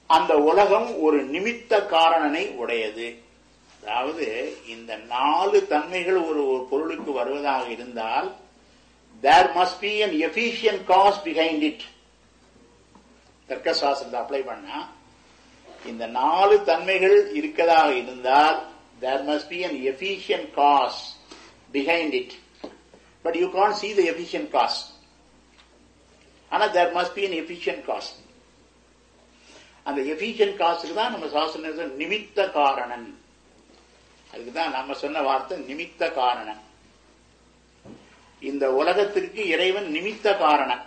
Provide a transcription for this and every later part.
அந்த உலகம் ஒரு நிமித்த காரணனை உடையது அதாவது இந்த நாலு தன்மைகள் ஒரு ஒரு பொருளுக்கு வருவதாக இருந்தால் there must be an efficient cause behind it தர்க்க சாஸ்திரத்தை அப்ளை பண்ணா இந்த நாலு தன்மைகள் இருக்கதாக இருந்தால் there must be an efficient cause behind it but you can see the efficient cause ஆனா there must be an efficient cause அந்த எஃபிஷியன்ட் காசுக்கு தான் நம்ம சாஸ்திரம் நிமித்த காரணன் அதுக்கு தான் நம்ம சொன்ன வார்த்தை நிமித்த காரணன் இந்த உலகத்திற்கு இறைவன் நிமித்த காரணன்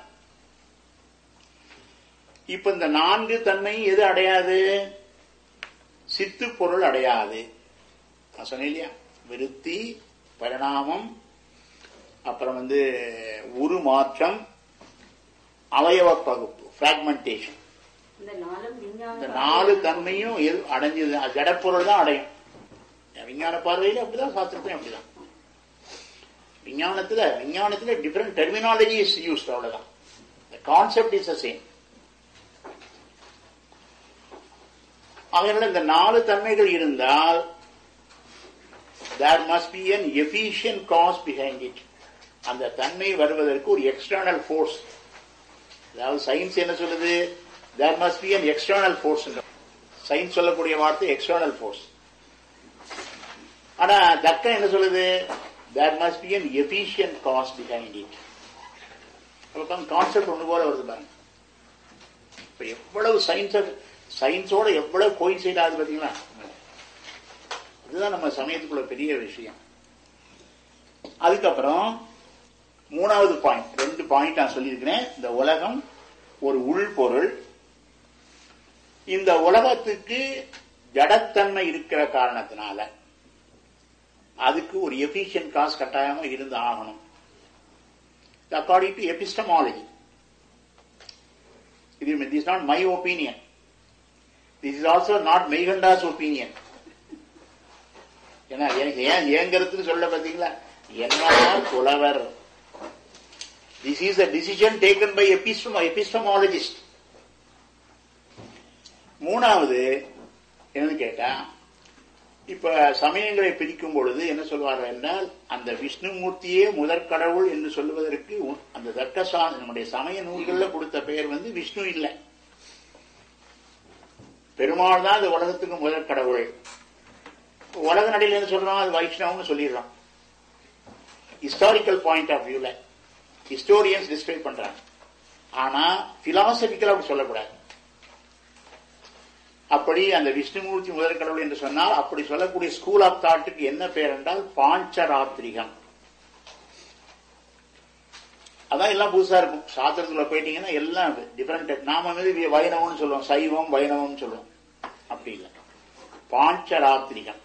இப்ப இந்த நான்கு தன்மை எது அடையாது சித்து பொருள் அடையாது நான் சொன்னேன் இல்லையா விருத்தி பரிணாமம் அப்புறம் வந்து உருமாற்றம் அவயவ பகுப்பு பிராக்மெண்டேஷன் இந்த நாளும் இந்த விஞ்ஞான நாலு தன்மையும் எது அடைஞ்சது அது ஜடப்பொருள் தான் அடையும் விஞ்ஞான பார்வையில அப்படிதான் சாஸ்திரத்தையும் அப்படிதான் விஞ்ஞானத்துல விஞ்ஞானத்துல டிஃபரெண்ட் டெர்மினாலஜி இஸ் யூஸ்ட் அவ்வளவுதான் கான்செப்ட் இஸ் சேம் அதனால இந்த நாலு தன்மைகள் இருந்தால் there must be an efficient cause behind it அந்த தன்மை வருவதற்கு ஒரு எக்ஸ்டர்னல் ஃபோர்ஸ் அதாவது சயின்ஸ் என்ன சொல்லுது there must be an external force science சொல்லக்கூடிய வார்த்தை எக்ஸ்டர்னல் ஃபோர்ஸ் ஆனா தர்க்கம் என்ன சொல்லுது there must be an efficient cause behind it அப்ப கான்செப்ட் ஒன்று போல வருது பாருங்க இப்ப எவ்வளவு சயின்ஸ் சயின்ஸோட எவ்வளவு கோயின்சைட் ஆகுது பாத்தீங்களா இதுதான் நம்ம சமயத்துக்குள்ள பெரிய விஷயம் அதுக்கப்புறம் மூணாவது பாயிண்ட் ரெண்டு பாயிண்ட் நான் சொல்லியிருக்கிறேன் இந்த உலகம் ஒரு உள்பொருள் இந்த உலகத்துக்கு ஜடத்தன்மை இருக்கிற காரணத்தினால அதுக்கு ஒரு எஃபிஷியன்ட் காஸ் கட்டாயமா இருந்து ஆகணும் அக்கார்டிங் டு எபிஸ்டமாலஜி இது is not my opinion this is also not Meykandar's opinion ஏன்னா எனக்கு ஏன் ஏங்கிறதுன்னு சொல்ல பாத்தீங்களா என்னதான் புலவர் this is a decision taken by epistemologist மூணாவது என்னன்னு கேட்டா இப்ப சமயங்களை பிரிக்கும் பொழுது என்ன சொல்வார்கள் என்றால் அந்த விஷ்ணுமூர்த்தியே முதற் கடவுள் என்று சொல்லுவதற்கு உ- அந்த தர்க்கசா நம்முடைய சமய நூல்கள்ல கொடுத்த பெயர் வந்து விஷ்ணு இல்லை பெருமாள் தான் இந்த உலகத்துக்கு முதற் கடவுள் உலக நடையில் என்ன சொல்றோம் அது வைஷ்ணவம்னு சொல்லிடுறோம் ஹிஸ்டாரிக்கல் பாயிண்ட் ஆஃப் வியூல ஹிஸ்டோரியன்ஸ் டிஸ்கிரைப் பண்றாங்க ஆனா பிலாசபிக்கலா அப்படி சொல்லக்கூடாது அப்படி அந்த விஷ்ணுமூர்த்தி முதற் கடவுள் என்று சொன்னால் அப்படி சொல்லக்கூடிய ஸ்கூல் ஆஃப் தாட்டுக்கு என்ன பேர் என்றால் பாஞ்சராத்திரிகம் அதான் எல்லாம் புதுசா இருக்கும் சாஸ்திரத்துல போயிட்டீங்கன்னா எல்லாம் டிஃபரெண்ட் நாம வந்து வைணவம்னு சொல்லுவோம் சைவம் வைணவம்னு சொல்லுவோம் அப்படி இல்லை பாஞ்சராத்திரிகம்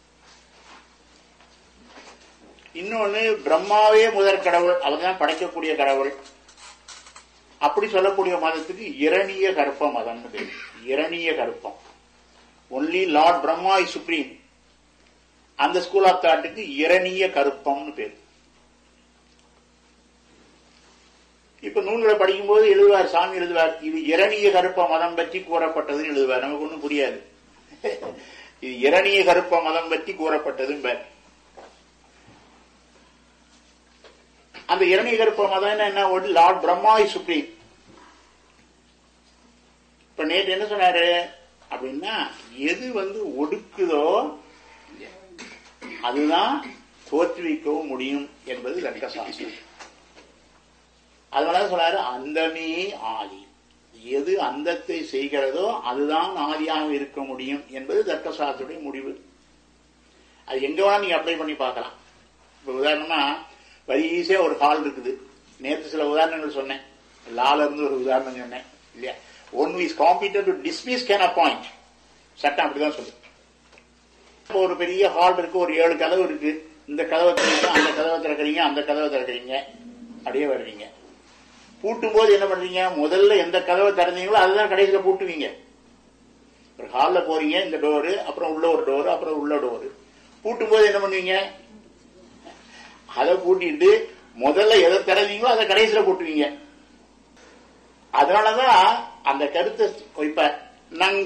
இன்னொன்னு பிரம்மாவே முதற் கடவுள் அவர்தான் படைக்கக்கூடிய கடவுள் அப்படி சொல்லக்கூடிய மதத்துக்கு இரணிய கற்ப மதம்னு பேர் Hiranya Garbham only lord Brahma is supreme அந்த ஸ்கூல் ஆஃப் தாட்டுக்கு இரணிய கருப்பம்னு பேர் இப்ப நூல்களை படிக்கும்போது எழுதுவார் சாமி எழுதுவார் இது இரணிய கருப்ப மதம் பற்றி கூறப்பட்டதுன்னு எழுதுவார் நமக்கு ஒண்ணும் புரியாது இது இரணிய கருப்ப மதம் பற்றி கூறப்பட்டதுன்னு பேர் அந்த இரணிய கருப்ப மதம் என்ன ஒரு லார்ட் பிரம்மா இஸ் சுப்ரீம் இப்ப நேற்று என்ன சொன்னாரு அப்படின்னா எது வந்து ஒடுக்குதோ அதுதான் தோற்றுவிக்கவும் முடியும் என்பது தர்க்க சாஸ்திரம் அதனால சொன்னாரு அந்தமே ஆதி எது அந்தத்தை செய்கிறதோ அதுதான் ஆதியாக இருக்க முடியும் என்பது தர்க்க சாஸ்திரத்துடைய முடிவு அது எங்க வேணா நீங்க அப்ளை பண்ணி பார்க்கலாம் இப்ப உதாரணமா வரிசையா ஒரு ஹால் இருக்குது நேற்று சில உதாரணங்கள் சொன்னேன் லால இருந்து ஒரு உதாரணம் சொன்னேன் இல்லையா one is competent to dismiss can appoint சட்டம் அப்படிதான் சொல்லு இப்போ ஒரு பெரிய ஹால் இருக்கு ஒரு ஏழு கதவு இருக்கு இந்த கதவை திறக்கிறீங்க அந்த கதவை திறக்கிறீங்க அந்த கதவை திறக்கிறீங்க அப்படியே வர்றீங்க பூட்டும் போது என்ன பண்றீங்க முதல்ல எந்த கதவை திறந்தீங்களோ அதுதான் கடைசியில பூட்டுவீங்க ஒரு ஹால்ல போறீங்க இந்த டோரு அப்புறம் உள்ள ஒரு டோரு அப்புறம் உள்ள டோரு பூட்டும் போது என்ன பண்ணுவீங்க அதை பூட்டிட்டு முதல்ல எதை திறந்தீங்களோ அதை கடைசியில பூட்டுவீங்க அதனாலதான் அந்த கருத்தை இப்ப நங்